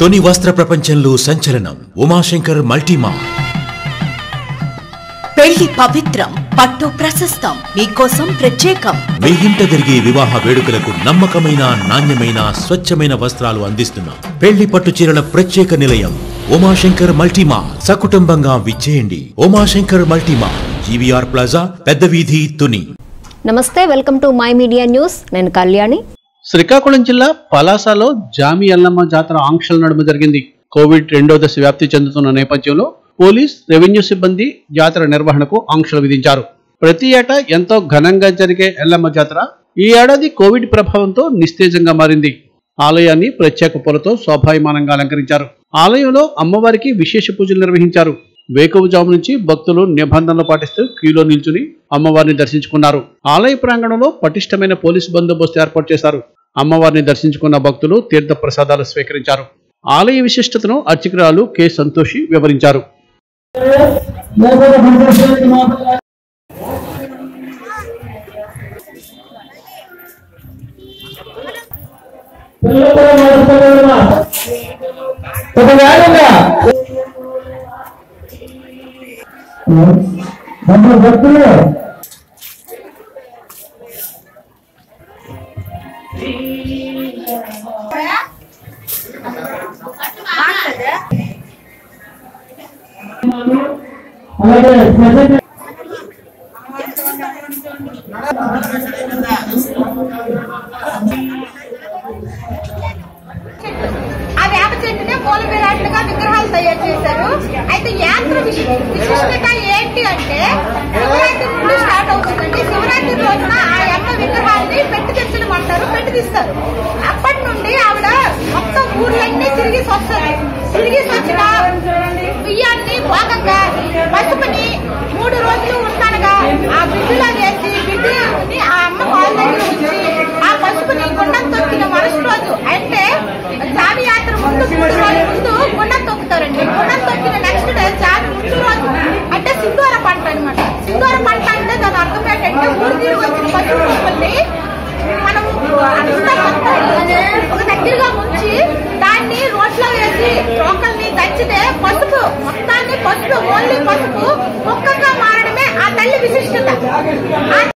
తొని వస్త్ర ప్రపంచంలో సంచలనం ఉమాశంకర్ మల్టీమా పెళ్లి పవిత్రం పట్టు ప్రశస్తం మీకోసం ప్రత్యేకం మీ ఇంట జరిగే వివాహ వేడుకలకు నమ్మకమైన నాణ్యమైన స్వచ్ఛమైన వస్త్రాలు అందిస్తున్నాం పెళ్లి పట్టు చీరల ప్రత్యేక నిలయం ఉమాశంకర్ మల్టీమా సకుటుంబంగా విచ్చేయండి ఉమాశంకర్ మల్టీమా జీవీఆర్ ప్లాజా పెద్ద వీధి తుని నమస్తే welcome to my media news నేను కళ్యాణి శ్రీకాకుళం జిల్లా పలాసలో జామి ఎల్లమ్మ జాతర ఆంక్షల నడుమ జరిగింది కోవిడ్ రెండో దశ వ్యాప్తి చెందుతున్న నేపథ్యంలో పోలీస్ రెవెన్యూ సిబ్బంది జాతర నిర్వహణకు ఆంక్షలు విధించారు ప్రతి ఏటా ఎంతో ఘనంగా జరిగే ఎల్లమ్మ జాతర ఈ ఏడాది కోవిడ్ ప్రభావంతో నిస్తేజంగా మారింది ఆలయాన్ని ప్రత్యేక పూలతో శోభాయమానంగా అలంకరించారు ఆలయంలో అమ్మవారికి విశేష పూజలు నిర్వహించారు వేకువజాము నుంచి భక్తులు నిబంధనలు పాటిస్తూ క్యూలో నిల్చుని అమ్మవారిని దర్శించుకున్నారు ఆలయ ప్రాంగణంలో పటిష్టమైన పోలీసు బందోబస్తు ఏర్పాటు చేశారు అమ్మవారిని దర్శించుకున్న భక్తులు తీర్థ ప్రసాదాలు స్వీకరించారు ఆలయ విశిష్టతను అర్చకురాలు కె సంతోషి వివరించారు ఆ వేప చెట్టునే పూల విరాట్లుగా విగ్రహాలు తయారు చేశారు అయితే యాత్ర విశి- విశిష్టత ఏంటి అంటే శివరాత్రి నుండి స్టార్ట్ అవుతుందండి శివరాత్రి రోజున ఆ యొక్క విగ్రహాన్ని పెట్టి తెచ్చడం అంటారు పెట్టి తీస్తారు అప్పటి నుండి ఆవిడ మొత్తం ఊర్లన్నీ తిరిగి వస్తుంది తిరిగి వచ్చిన బియ్యాన్ని భాగంగా పసుపుని మూడు రోజులు ఉన్నానుగా ఆ బిడ్డలో వేసి బిడ్డని ఆ అమ్మ కాళ్ళ దగ్గర ఉంచి ఆ పసుపుని గుండం తొక్కిన మరుసటి రోజు అంటే జామి యాత్ర ముందు మూడు రోజుల ముందు గుండం తొక్కుతారండి గుండం తొక్కిన నెక్స్ట్ డే జామి ముందు రోజు అంటే సింధూర పంట అనమాట సింధూర పంట అంటే దాని అర్థం ఏంటంటే ఊరు తిరిగి వచ్చిన పసుపు మొక్కల్ని మనం అంతా మొత్తం ఒక